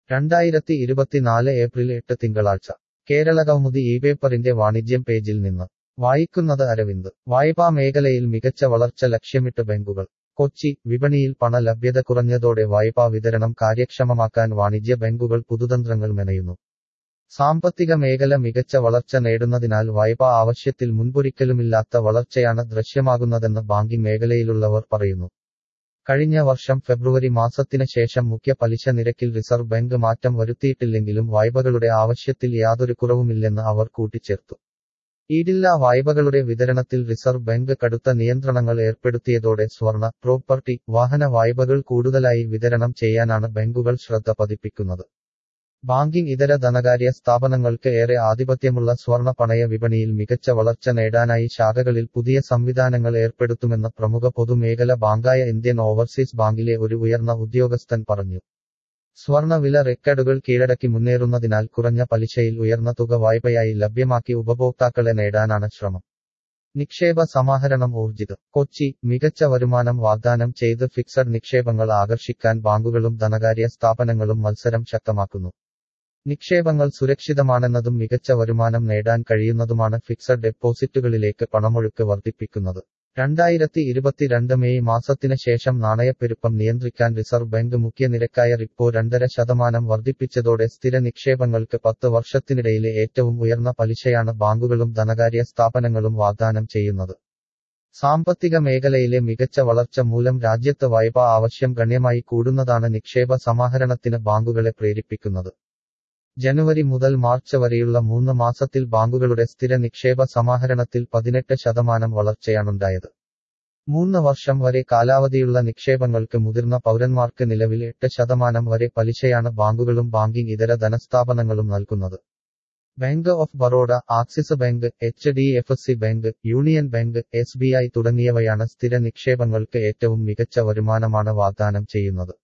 രണ്ടായിരത്തി ഇരുപത്തിനാല് ഏപ്രിൽ എട്ട് തിങ്കളാഴ്ച കേരളകൗമുദി ഈ പേപ്പറിന്റെ വാണിജ്യം പേജിൽ നിന്ന് വായിക്കുന്നത് അരവിന്ദ് വായ്പാ മേഖലയിൽ മികച്ച വളർച്ച ലക്ഷ്യമിട്ട് ബാങ്കുകൾ കൊച്ചി വിപണിയിൽ പണ ലഭ്യത കുറഞ്ഞതോടെ വായ്പാ വിതരണം കാര്യക്ഷമമാക്കാൻ വാണിജ്യ ബാങ്കുകൾ പുതുതന്ത്രങ്ങൾ മെനയുന്നു സാമ്പത്തിക മേഖല മികച്ച വളർച്ച നേടുന്നതിനാൽ വായ്പാ ആവശ്യത്തിൽ മുൻപൊരിക്കലുമില്ലാത്ത വളർച്ചയാണ് ദൃശ്യമാകുന്നതെന്ന് ബാങ്കിംഗ് മേഖലയിലുള്ളവർ പറയുന്നു കഴിഞ്ഞ വർഷം ഫെബ്രുവരി മാസത്തിന് ശേഷം മുഖ്യ പലിശ നിരക്കിൽ റിസർവ് ബാങ്ക് മാറ്റം വരുത്തിയിട്ടില്ലെങ്കിലും വായ്പകളുടെ ആവശ്യത്തിൽ യാതൊരു കുറവുമില്ലെന്ന് അവർ കൂട്ടിച്ചേർത്തു ഈടില്ലാ വായ്പകളുടെ വിതരണത്തിൽ റിസർവ് ബാങ്ക് കടുത്ത നിയന്ത്രണങ്ങൾ ഏർപ്പെടുത്തിയതോടെ സ്വർണ പ്രോപ്പർട്ടി വാഹന വായ്പകൾ കൂടുതലായി വിതരണം ചെയ്യാനാണ് ബാങ്കുകൾ ശ്രദ്ധ പതിപ്പിക്കുന്നത് ബാങ്കിംഗ് ഇതര ധനകാര്യ സ്ഥാപനങ്ങൾക്ക് ഏറെ ആധിപത്യമുള്ള സ്വർണ പണയ വിപണിയിൽ മികച്ച വളർച്ച നേടാനായി ശാഖകളിൽ പുതിയ സംവിധാനങ്ങൾ ഏർപ്പെടുത്തുമെന്ന് പ്രമുഖ പൊതുമേഖല ബാങ്കായ ഇന്ത്യൻ ഓവർസീസ് ബാങ്കിലെ ഒരു ഉയർന്ന ഉദ്യോഗസ്ഥൻ പറഞ്ഞു സ്വർണ വില റെക്കോർഡുകൾ കീഴടക്കി മുന്നേറുന്നതിനാൽ കുറഞ്ഞ പലിശയിൽ ഉയർന്ന തുക വായ്പയായി ലഭ്യമാക്കി ഉപഭോക്താക്കളെ നേടാനാണ് ശ്രമം നിക്ഷേപ സമാഹരണം ഊർജിതം കൊച്ചി മികച്ച വരുമാനം വാഗ്ദാനം ചെയ്ത് ഫിക്സഡ് നിക്ഷേപങ്ങൾ ആകർഷിക്കാൻ ബാങ്കുകളും ധനകാര്യ സ്ഥാപനങ്ങളും മത്സരം ശക്തമാക്കുന്നു നിക്ഷേപങ്ങൾ സുരക്ഷിതമാണെന്നതും മികച്ച വരുമാനം നേടാൻ കഴിയുന്നതുമാണ് ഫിക്സഡ് ഡെപ്പോസിറ്റുകളിലേക്ക് പണമൊഴുക്ക് വർദ്ധിപ്പിക്കുന്നത് രണ്ടായിരത്തി ഇരുപത്തിരണ്ട് മെയ് മാസത്തിന് ശേഷം നാണയപ്പെരുപ്പം നിയന്ത്രിക്കാൻ റിസർവ് ബാങ്ക് മുഖ്യ നിരക്കായ റിപ്പോ രണ്ടര ശതമാനം വർദ്ധിപ്പിച്ചതോടെ സ്ഥിര നിക്ഷേപങ്ങൾക്ക് പത്ത് വർഷത്തിനിടയിലെ ഏറ്റവും ഉയർന്ന പലിശയാണ് ബാങ്കുകളും ധനകാര്യ സ്ഥാപനങ്ങളും വാഗ്ദാനം ചെയ്യുന്നത് സാമ്പത്തിക മേഖലയിലെ മികച്ച വളർച്ച മൂലം രാജ്യത്ത് വായ്പാ ആവശ്യം ഗണ്യമായി കൂടുന്നതാണ് നിക്ഷേപ സമാഹരണത്തിന് ബാങ്കുകളെ പ്രേരിപ്പിക്കുന്നത് ജനുവരി മുതൽ മാർച്ച് വരെയുള്ള മൂന്ന് മാസത്തിൽ ബാങ്കുകളുടെ സ്ഥിര നിക്ഷേപ സമാഹരണത്തിൽ പതിനെട്ട് ശതമാനം വളർച്ചയാണുണ്ടായത് മൂന്ന് വർഷം വരെ കാലാവധിയുള്ള നിക്ഷേപങ്ങൾക്ക് മുതിർന്ന പൗരന്മാർക്ക് നിലവിൽ എട്ട് ശതമാനം വരെ പലിശയാണ് ബാങ്കുകളും ബാങ്കിംഗ് ഇതര ധനസ്ഥാപനങ്ങളും നൽകുന്നത് Bank of Baroda Axis Bank H D F C Bank Union Bank S B I തുടങ്ങിയവയാണ് സ്ഥിര നിക്ഷേപങ്ങൾക്ക് ഏറ്റവും മികച്ച വരുമാനമാണ് വാഗ്ദാനം ചെയ്യുന്നത്